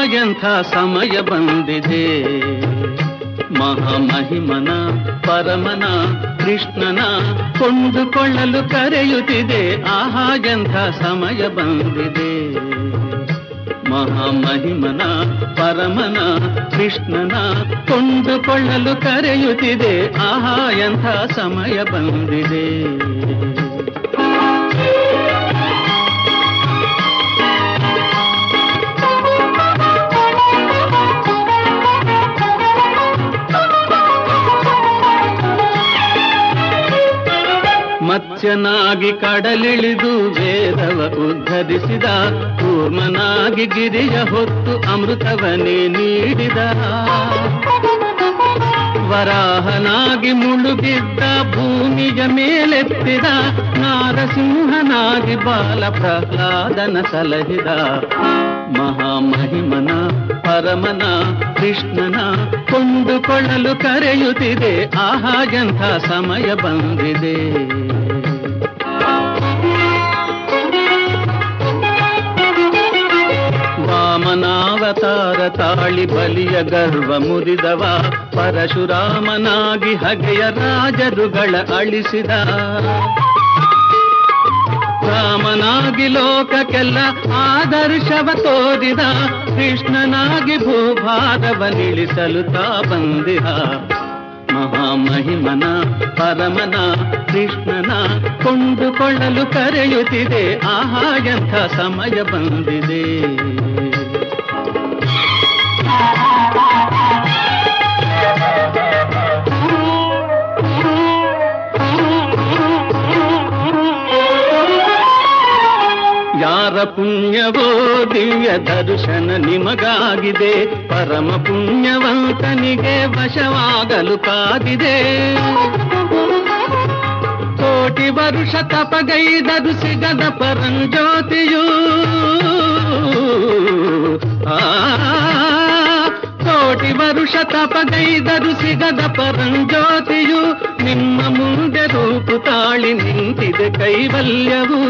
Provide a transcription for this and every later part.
ಎಂಥ ಸಮಯ ಬಂದಿದೆ ಮಹಾಮಹಿಮನ ಪರಮನ ಕೃಷ್ಣನ ಕೊಂಡುಕೊಳ್ಳಲು ಕರೆಯುತ್ತಿದೆ ಆಹಾ ಎಂಥ ಸಮಯ ಬಂದಿದೆ ಮಹಾಮಹಿಮನ ಪರಮನ ಕೃಷ್ಣನ ಕೊಂಡುಕೊಳ್ಳಲು ಕರೆಯುತ್ತಿದೆ ಆಹಾ ಎಂಥ ಸಮಯ ಬಂದಿದೆ ಮತ್ಸ್ಯನಾಗಿ ಕಡಲಿಳಿದು ವೇದವ ಉದ್ಧರಿಸಿದ ಕೂರ್ಮನಾಗಿ ಗಿರಿಯ ಹೊತ್ತು ಅಮೃತವನೇ ನೀಡಿದ ವರಾಹನಾಗಿ ಮುಳುಗಿದ್ದ ಭೂಮಿಯ ಮೇಲೆತ್ತಿದ ನಾರಸಿಂಹನಾಗಿ ಬಾಲ ಪ್ರಹ್ಲಾದನ ಸಲಹಿದ ಮಹಾಮಹಿಮನ ಪರಮನ ಕೃಷ್ಣನ ಕೊಂಡುಕೊಳ್ಳಲು ಕರೆಯುತ್ತಿದೆ ಆಹಾ ಎಂಥ ಸಮಯ ಬಂದಿದೆ ವಾಮನಾವತಾರ ತಾಳಿ ಬಲಿಯ ಗರ್ವ ಮುರಿದವ ಪರಶುರಾಮನಾಗಿ ಹಗೆಯ ರಾಜರುಗಳ ಅಳಿಸಿದ ರಾಮನಾಗಿ ಲೋಕಕ್ಕೆಲ್ಲ ಆದರ್ಶವ ತೋರಿದ ಕೃಷ್ಣನಾಗಿ ಭೂಭಾರವ ನಿಳಿಸಲು ತಾ ಬಂದಿಹ ಮಹಾಮಹಿಮನ ಪರಮನ ಕೃಷ್ಣನ ಕೊಂಡುಕೊಳ್ಳಲು ಕರೆಯುತ್ತಿದೆ ಆಹಾ ಎಂಥ ಸಮಯ ಬಂದಿದೆ ಯಾರ ಪುಣ್ಯವೋ ದಿವ್ಯ ದರ್ಶನ ನಿಮಗಾಗಿದೆ ಪರಮ ಪುಣ್ಯವಂತನಿಗೆ ವಶವಾಗಲು ಕಾದಿದೆ ಕೋಟಿ ವರುಷ ತಪಗೈದರು ಸಿಗದ ಪರಂಜ್ಯೋತಿಯು ಆ ಕೋಟಿ ವರುಷ ತಪಗೈದರು ಸಿಗದ ಪರಂಜ್ಯೋತಿಯು ನಿಮ್ಮ ಮುಂದೆ ರೂಪು ತಾಳಿ ನಿಂತಿದೆ ಕೈವಲ್ಯವು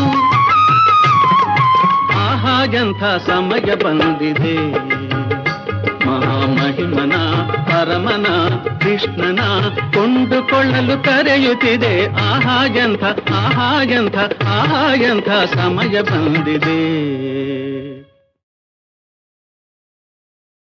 ಆಹಾ ಎಂಥ ಸಮಯ ಬಂದಿದೆ ಮಹಾಮಹಿಮನ ಪರಮನ ಕೃಷ್ಣನ ಕೊಂಡುಕೊಳ್ಳಲು ಕರೆಯುತ್ತಿದೆ ಆಹಾ ಎಂಥ ಆಹಾ ಎಂಥ ಆಹಾ ಎಂಥ ಸಮಯ ಬಂದಿದೆ